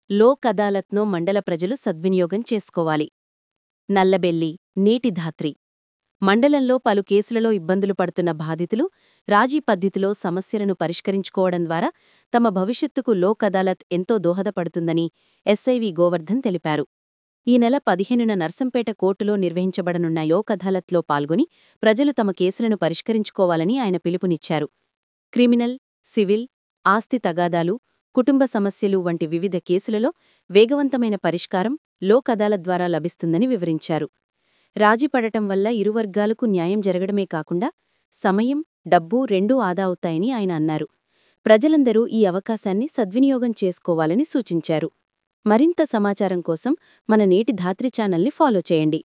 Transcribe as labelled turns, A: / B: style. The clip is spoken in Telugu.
A: లోక్ అదాలత్ను మండల ప్రజలు సద్వినియోగం చేసుకోవాలి నల్లబెల్లి నీటిధాత్రి మండలంలో పలు కేసులలో ఇబ్బందులు పడుతున్న బాధితులు రాజీ పద్ధతిలో సమస్యలను పరిష్కరించుకోవడం ద్వారా తమ భవిష్యత్తుకు లోక్ అదాలత్ ఎంతో దోహదపడుతుందని ఎస్ఐవి గోవర్ధన్ తెలిపారు ఈ నెల పదిహేనున నర్సంపేట కోర్టులో నిర్వహించబడనున్న లోక్ అదాలత్లో పాల్గొని ప్రజలు తమ కేసులను పరిష్కరించుకోవాలని ఆయన పిలుపునిచ్చారు క్రిమినల్ సివిల్ ఆస్తి తగాదాలు కుటుంబ సమస్యలు వంటి వివిధ కేసులలో వేగవంతమైన పరిష్కారం లోక్ అదాలత్ ద్వారా లభిస్తుందని వివరించారు రాజీ పడటం వల్ల ఇరు వర్గాలకు న్యాయం జరగడమే కాకుండా సమయం డబ్బు రెండూ ఆదా అవుతాయని ఆయన అన్నారు ప్రజలందరూ ఈ అవకాశాన్ని సద్వినియోగం చేసుకోవాలని సూచించారు మరింత సమాచారం కోసం మన నేటి ధాత్రి ఛానల్ని ఫాలో చేయండి